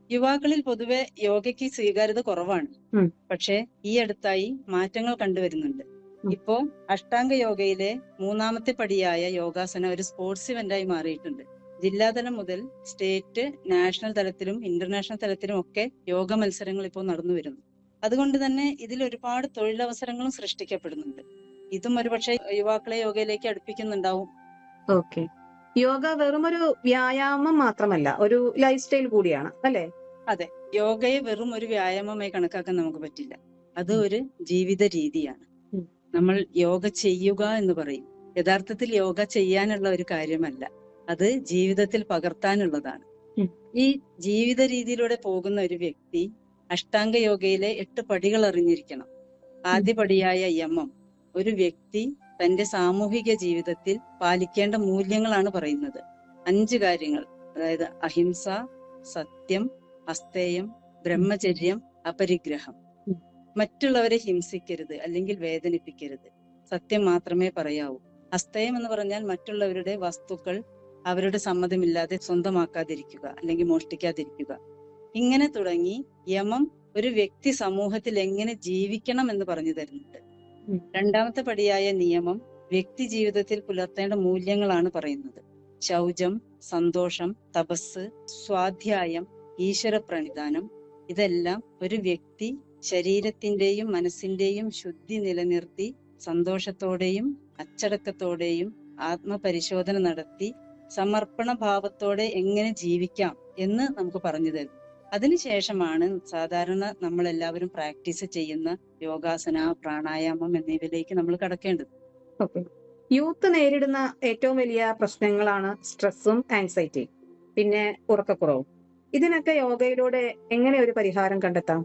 യുവാക്കളിൽ പൊതുവെ യോഗയ്ക്ക് സ്വീകാര്യത കുറവാണ് ഉം. പക്ഷേ ഈ അടുത്തായി മാറ്റങ്ങൾ കണ്ടുവരുന്നുണ്ട് ഉം. ഇപ്പോ അഷ്ടാംഗ യോഗയിലെ മൂന്നാമത്തെ പടിയായ യോഗാസന ഒരു സ്പോർട്സ് ഇവന്റായി മാറിയിട്ടുണ്ട് ജില്ലാതലം മുതൽ സ്റ്റേറ്റ് നാഷണൽ തലത്തിലും ഇന്റർനാഷണൽ തലത്തിലും ഒക്കെ യോഗ മത്സരങ്ങൾ ഇപ്പോൾ നടന്നു വരുന്നു അതുകൊണ്ട് തന്നെ ഇതിൽ ഒരുപാട് തൊഴിലവസരങ്ങളും സൃഷ്ടിക്കപ്പെടുന്നുണ്ട് ഇതും ഒരുപക്ഷെ യുവാക്കളെ യോഗയിലേക്ക് അടുപ്പിക്കുന്നുണ്ടാവും ഓക്കെ യോഗ വെറുമൊരു വ്യായാമം മാത്രമല്ല ഒരു ലൈഫ് സ്റ്റൈൽ കൂടിയാണ് അല്ലെ യോഗയെ വെറും ഒരു വ്യായാമമായി കണക്കാക്കാൻ നമുക്ക് പറ്റില്ല അത് ഒരു ജീവിത രീതിയാണ് ഉം. നമ്മൾ യോഗ ചെയ്യുക എന്ന് പറയും യഥാർത്ഥത്തിൽ യോഗ ചെയ്യാനുള്ള ഒരു കാര്യമല്ല അത് ജീവിതത്തിൽ പകർത്താനുള്ളതാണ് ഉം. ഈ ജീവിത രീതിയിലൂടെ പോകുന്ന ഒരു വ്യക്തി അഷ്ടാംഗ യോഗയിലെ എട്ട് പടികൾ അറിഞ്ഞിരിക്കണം ആദ്യ പടിയായ യമം ഒരു വ്യക്തി തന്റെ സാമൂഹിക ജീവിതത്തിൽ പാലിക്കേണ്ട മൂല്യങ്ങളാണ് പറയുന്നത് അഞ്ച് കാര്യങ്ങൾ അതായത് അഹിംസ സത്യം അസ്തേയം ബ്രഹ്മചര്യം അപരിഗ്രഹം ഉം. മറ്റുള്ളവരെ ഹിംസിക്കരുത് അല്ലെങ്കിൽ വേദനിപ്പിക്കരുത് സത്യം മാത്രമേ പറയാവൂ അസ്തേയം എന്ന് പറഞ്ഞാൽ മറ്റുള്ളവരുടെ വസ്തുക്കൾ അവരുടെ സമ്മതമില്ലാതെ സ്വന്തമാക്കാതിരിക്കുക അല്ലെങ്കിൽ മോഷ്ടിക്കാതിരിക്കുക ഇങ്ങനെ തുടങ്ങി യമം ഒരു വ്യക്തി സമൂഹത്തിൽ എങ്ങനെ ജീവിക്കണം എന്ന് പറഞ്ഞു തരുന്നുണ്ട് ഉം. രണ്ടാമത്തെ പടിയായ നിയമം വ്യക്തി ജീവിതത്തിൽ പുലർത്തേണ്ട മൂല്യങ്ങളാണ് പറയുന്നത് ശൗചം സന്തോഷം തപസ് സ്വാധ്യായം ഈശ്വര പ്രണിധാനം ഇതെല്ലാം ഒരു വ്യക്തി ശരീരത്തിന്റെയും മനസ്സിന്റെയും ശുദ്ധി നിലനിർത്തി സന്തോഷത്തോടെയും അച്ചടക്കത്തോടെയും ആത്മപരിശോധന നടത്തി സമർപ്പണ ഭാവത്തോടെ എങ്ങനെ ജീവിക്കാം എന്ന് നമുക്ക് പറഞ്ഞു തരും അതിനുശേഷമാണ് സാധാരണ നമ്മൾ എല്ലാവരും പ്രാക്ടീസ് ചെയ്യുന്ന യോഗാസന പ്രാണായാമം എന്നിവയിലേക്ക് നമ്മൾ കടക്കേണ്ടത് ഓക്കെ യൂത്ത് നേരിടുന്ന ഏറ്റവും വലിയ പ്രശ്നങ്ങളാണ് സ്ട്രെസ്സും ആങ്സൈറ്റിയും പിന്നെ ഉറക്കക്കുറവും ഇതിനൊക്കെ യോഗയിലൂടെ എങ്ങനെ ഒരു പരിഹാരം കണ്ടെത്താം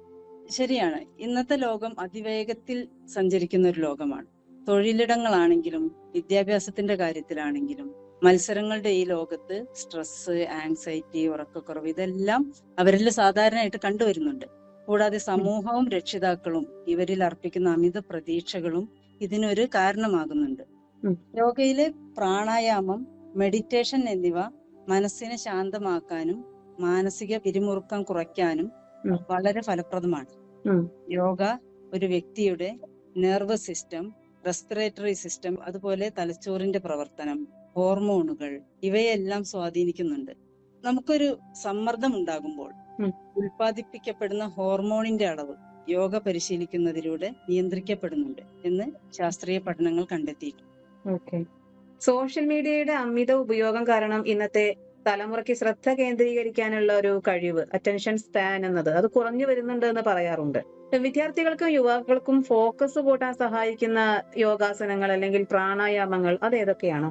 ശരിയാണ് ഇന്നത്തെ ലോകം അതിവേഗത്തിൽ സഞ്ചരിക്കുന്ന ഒരു ലോകമാണ് തൊഴിലിടങ്ങളാണെങ്കിലും വിദ്യാഭ്യാസത്തിന്റെ കാര്യത്തിലാണെങ്കിലും മത്സരങ്ങളുടെ ഈ ലോകത്ത് സ്ട്രെസ് ആങ്സൈറ്റി ഉറക്കക്കുറവ് ഇതെല്ലാം അവരിൽ സാധാരണയായിട്ട് കണ്ടുവരുന്നുണ്ട് കൂടാതെ സമൂഹവും രക്ഷിതാക്കളും ഇവരിൽ അർപ്പിക്കുന്ന അമിത പ്രതീക്ഷകളും ഇതിനൊരു കാരണമാകുന്നുണ്ട് ഉം. യോഗയിലെ പ്രാണായാമം മെഡിറ്റേഷൻ എന്നിവ മനസ്സിനെ ശാന്തമാക്കാനും മാനസിക പിരിമുറുക്കം കുറയ്ക്കാനും ഉം. വളരെ ഫലപ്രദമാണ് ഉം. യോഗ ഒരു വ്യക്തിയുടെ നെർവസ് സിസ്റ്റം റെസ്പിറേറ്ററി സിസ്റ്റം അതുപോലെ തലച്ചോറിന്റെ പ്രവർത്തനം ഹോർമോണുകൾ ഇവയെല്ലാം സ്വാധീനിക്കുന്നുണ്ട് നമുക്കൊരു സമ്മർദ്ദം ഉണ്ടാകുമ്പോൾ ഉം. ഉൽപ്പാദിപ്പിക്കപ്പെടുന്ന ഹോർമോണിന്റെ അളവ് യോഗ പരിശീലിക്കുന്നതിലൂടെ നിയന്ത്രിക്കപ്പെടുന്നുണ്ട് എന്ന് ശാസ്ത്രീയ പഠനങ്ങൾ കണ്ടെത്തിയിട്ടുണ്ട് ഓക്കെ സോഷ്യൽ മീഡിയയുടെ അമിത ഉപയോഗം കാരണം ഇന്നത്തെ തലമുറയ്ക്ക് ശ്രദ്ധ കേന്ദ്രീകരിക്കാനുള്ള ഒരു കഴിവ് അറ്റൻഷൻ സ്പാൻ എന്നത് അത് കുറഞ്ഞു വരുന്നുണ്ട് എന്ന് പറയാറുണ്ട് വിദ്യാർത്ഥികൾക്കും യുവാക്കൾക്കും ഫോക്കസ് കൂട്ടാൻ സഹായിക്കുന്ന യോഗാസനങ്ങൾ അല്ലെങ്കിൽ പ്രാണായാമങ്ങൾ അത് ഏതൊക്കെയാണ്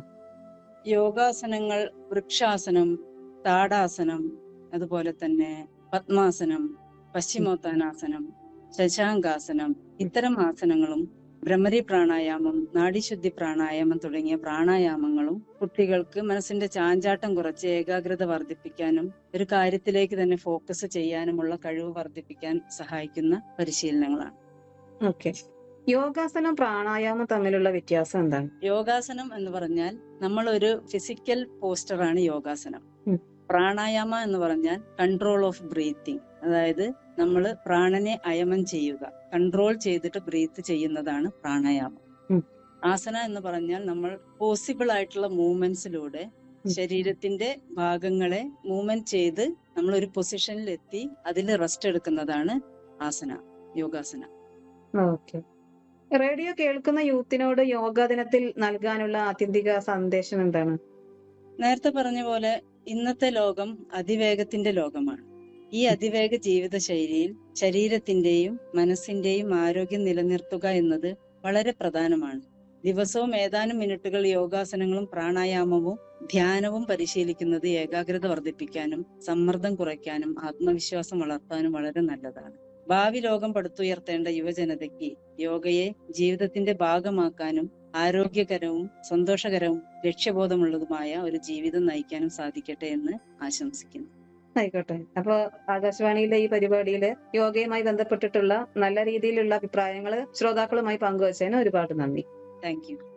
യോഗാസനങ്ങൾ വൃക്ഷാസനം താടാസനം അതുപോലെ തന്നെ പത്മാസനം പശ്ചിമോത്താനാസനം ശശാങ്കാസനം ഇത്തരം ആസനങ്ങളും ഭ്രമരി പ്രാണായാമം നാഡിശുദ്ധി പ്രാണായാമം തുടങ്ങിയ പ്രാണായാമങ്ങളും കുട്ടികൾക്ക് മനസ്സിന്റെ ചാഞ്ചാട്ടം കുറച്ച് ഏകാഗ്രത വർദ്ധിപ്പിക്കാനും ഒരു കാര്യത്തിലേക്ക് തന്നെ ഫോക്കസ് ചെയ്യാനുമുള്ള കഴിവ് വർദ്ധിപ്പിക്കാൻ സഹായിക്കുന്ന പരിശീലനങ്ങളാണ് ഓക്കെ യോഗാസനം പ്രാണായാമം തമ്മിലുള്ള വ്യത്യാസം എന്താണ് യോഗാസനം എന്ന് പറഞ്ഞാൽ നമ്മൾ ഒരു ഫിസിക്കൽ പോസ്റ്ററാണ് യോഗാസനം ഉം. പ്രാണായാമ എന്ന് പറഞ്ഞാൽ കൺട്രോൾ ഓഫ് ബ്രീത്തിങ് അതായത് നമ്മൾ പ്രാണനെ അയമം ചെയ്യുക കൺട്രോൾ ചെയ്തിട്ട് ബ്രീത്ത് ചെയ്യുന്നതാണ് പ്രാണായാമം ഉം. ആസന എന്ന് പറഞ്ഞാൽ നമ്മൾ പോസിബിൾ ആയിട്ടുള്ള മൂവ്മെന്റ്സിലൂടെ ഉം. ശരീരത്തിന്റെ ഭാഗങ്ങളെ മൂവ്മെന്റ് ചെയ്ത് നമ്മൾ ഒരു പൊസിഷനിൽ എത്തി അതിൽ റെസ്റ്റ് എടുക്കുന്നതാണ് ആസന യോഗാസന ഓക്കെ റേഡിയോ കേൾക്കുന്ന യൂത്തിനോട് യോഗാ ദിനത്തിൽ നൽകാനുള്ള ആത്യന്തിക സന്ദേശം എന്താണ് നേരത്തെ പറഞ്ഞ പോലെ ഇന്നത്തെ ലോകം അതിവേഗത്തിന്റെ ലോകമാണ് ഈ അതിവേഗ ജീവിത ശൈലിയിൽ ശരീരത്തിന്റെയും മനസ്സിന്റെയും ആരോഗ്യം നിലനിർത്തുക എന്നത് വളരെ പ്രധാനമാണ് ദിവസവും ഏതാനും മിനിറ്റുകൾ യോഗാസനങ്ങളും പ്രാണായാമവും ധ്യാനവും പരിശീലിക്കുന്നത് ഏകാഗ്രത വർദ്ധിപ്പിക്കാനും സമ്മർദ്ദം കുറയ്ക്കാനും ആത്മവിശ്വാസം വളർത്താനും വളരെ നല്ലതാണ് ഭാവി ലോകം പടുത്തുയർത്തേണ്ട യുവജനതയ്ക്ക് യോഗയെ ജീവിതത്തിന്റെ ഭാഗമാക്കാനും ആരോഗ്യകരവും സന്തോഷകരവും ലക്ഷ്യബോധമുള്ളതുമായ ഒരു ജീവിതം നയിക്കാനും സാധിക്കട്ടെ എന്ന് ആശംസിക്കുന്നു ആയിക്കോട്ടെ അപ്പൊ ആകാശവാണിയിലെ ഈ പരിപാടിയിൽ യോഗയുമായി ബന്ധപ്പെട്ടിട്ടുള്ള നല്ല രീതിയിലുള്ള അഭിപ്രായങ്ങൾ ശ്രോതാക്കളുമായി പങ്കുവച്ചതിന് ഒരുപാട് നന്ദി താങ്ക് യു